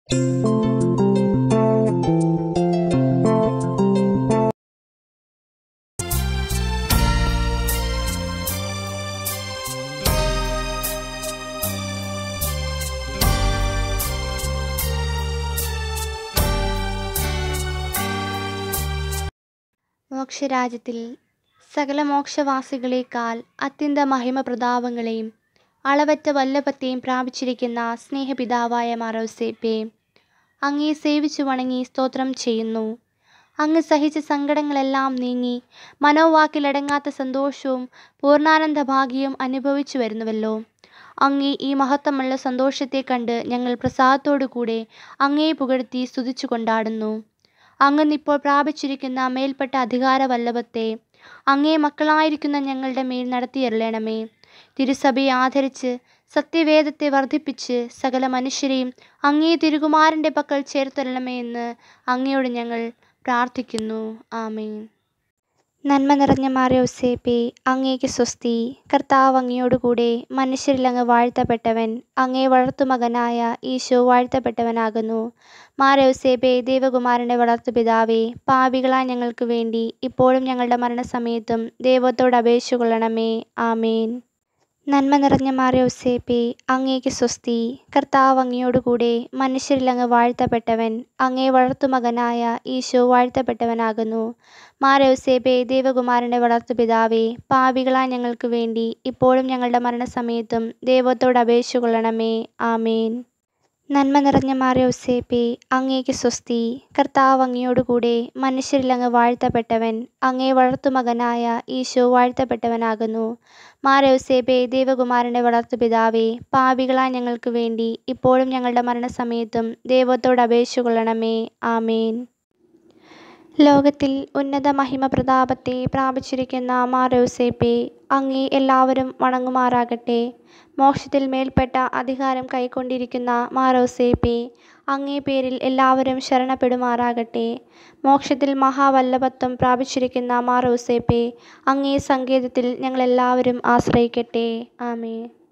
മോക്ഷരാജ്യത്തിൽ സകല മോക്ഷവാസികളേക്കാൾ അത്യന്ത മഹിമപ്രതാപങ്ങളെയും അളവറ്റ വല്ലഭത്തെയും പ്രാപിച്ചിരിക്കുന്ന സ്നേഹപിതാവായ മാറോസേപ്പെ അങ്ങയെ സേവിച്ചു വണങ്ങി സ്തോത്രം ചെയ്യുന്നു അങ്ങ് സഹിച്ച സങ്കടങ്ങളെല്ലാം നീങ്ങി മനോവാക്കിലടങ്ങാത്ത സന്തോഷവും പൂർണ്ണാനന്ദ ഭാഗ്യവും അനുഭവിച്ചു വരുന്നുവല്ലോ അങ്ങേ ഈ മഹത്വമുള്ള സന്തോഷത്തെ കണ്ട് ഞങ്ങൾ പ്രസാദത്തോടു കൂടെ അങ്ങയെ പുകഴ്ത്തി സ്തുതിച്ചു കൊണ്ടാടുന്നു അങ്ങന്നിപ്പോൾ പ്രാപിച്ചിരിക്കുന്ന മേൽപ്പെട്ട അധികാര വല്ലഭത്തെ അങ്ങേ മക്കളായിരിക്കുന്ന ഞങ്ങളുടെ മേൽ നടത്തിയരുളണമേ തിരുസഭയെ ആദരിച്ച് സത്യവേദത്തെ വർദ്ധിപ്പിച്ച് സകല മനുഷ്യരെയും അങ്ങേ തിരുകുമാരൻ്റെ പക്കൽ ചേർത്തരണമേ എന്ന് അങ്ങയോട് ഞങ്ങൾ പ്രാർത്ഥിക്കുന്നു ആമേൻ നന്മ നിറഞ്ഞ മാറിയോസേപ്പെ അങ്ങേക്ക് സ്വസ്തി കർത്താവ് അങ്ങയോടുകൂടെ മനുഷ്യരിൽ അങ്ങ് വാഴ്ത്തപ്പെട്ടവൻ അങ്ങേ വളർത്തുമകനായ ഈശോ വാഴ്ത്തപ്പെട്ടവനാകുന്നു മാറിയോസേപ്പെ ദേവകുമാരൻ്റെ വളർത്തുപിതാവേ പാപികളായ ഞങ്ങൾക്ക് വേണ്ടി ഇപ്പോഴും ഞങ്ങളുടെ മരണസമയത്തും ദൈവത്തോട് അപേക്ഷ കൊള്ളണമേ ആമേൻ നന്മ നിറഞ്ഞ മാറിയോസേപ്പെ അങ്ങേക്ക് സ്വസ്തി കർത്താവ് അങ്ങയോടുകൂടെ മനുഷ്യരിൽ അങ്ങ് വാഴ്ത്തപ്പെട്ടവൻ അങ്ങേ വളർത്തുമകനായ ഈശോ വാഴ്ത്തപ്പെട്ടവനാകുന്നു മാറിയോസേപ്പെ ദേവകുമാരൻ്റെ വളർത്തുപിതാവേ പാപികളായ ഞങ്ങൾക്ക് വേണ്ടി ഇപ്പോഴും ഞങ്ങളുടെ മരണസമയത്തും ദൈവത്തോട് അപേക്ഷ കൊള്ളണമേ ആമേൻ നന്മ നിറഞ്ഞ മാറിയോസേപ്പെ അങ്ങേക്ക് സ്വസ്തി കർത്താവ് അങ്ങയോടുകൂടെ മനുഷ്യരിൽ അങ്ങ് വാഴ്ത്തപ്പെട്ടവൻ അങ്ങേ വളർത്തുമകനായ ഈശോ വാഴ്ത്തപ്പെട്ടവനാകുന്നു മാറിയോസേപ്പെ ദേവകുമാരൻ്റെ വളർത്തുപിതാവേ പാപികളായ ഞങ്ങൾക്ക് വേണ്ടി ഇപ്പോഴും ഞങ്ങളുടെ മരണസമയത്തും ദൈവത്തോട് അപേക്ഷ കൊള്ളണമേ ആമേൻ ലോകത്തിൽ ഉന്നത മഹിമ പ്രതാപത്തെ പ്രാപിച്ചിരിക്കുന്ന മാറോസേപ്പെ അങ്ങേ എല്ലാവരും വണങ്ങുമാറാകട്ടെ മോക്ഷത്തിൽ മേൽപ്പെട്ട അധികാരം കൈക്കൊണ്ടിരിക്കുന്ന മാറോസേപ്പെ അങ്ങേ പേരിൽ എല്ലാവരും ശരണപ്പെടുമാറാകട്ടെ മോക്ഷത്തിൽ മഹാവല്ലഭത്വം പ്രാപിച്ചിരിക്കുന്ന മാറോസേപ്പെ അങ്ങേ സങ്കേതത്തിൽ ഞങ്ങളെല്ലാവരും ആശ്രയിക്കട്ടെ ആമേ